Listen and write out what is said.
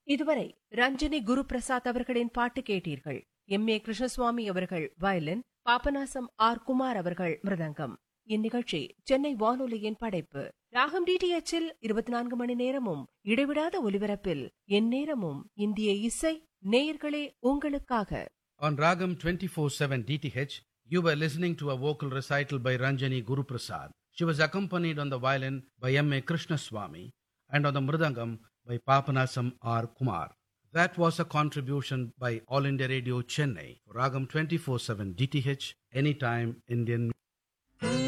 இதுவரை ரஞ்சனி குரு பிரசாத் அவர்களின் பாட்டு கேட்டீர்கள் எம் ஏ கிருஷ்ணசுவாமி அவர்கள் வயலின் பாபநாசம் ஆர் குமார் அவர்கள் மிருதங்கம் இந்நிகழ்ச்சி சென்னை வானொலியின் படைப்பு ராகம் டிடிஎச்சில் இருபத்தி நான்கு மணி நேரமும் இடைவிடாத ஒலிபரப்பில் எந்நேரமும் இந்திய இசை நேயர்களே உங்களுக்காக On Ragam 24-7 DTH, you were listening to a vocal recital by Ranjani Guruprasad. She was accompanied on the violin by M.A. Krishnaswamy and on the mridangam by Papanasam R. Kumar. That was a contribution by All India Radio Chennai. Ragam 24-7 DTH, anytime Indian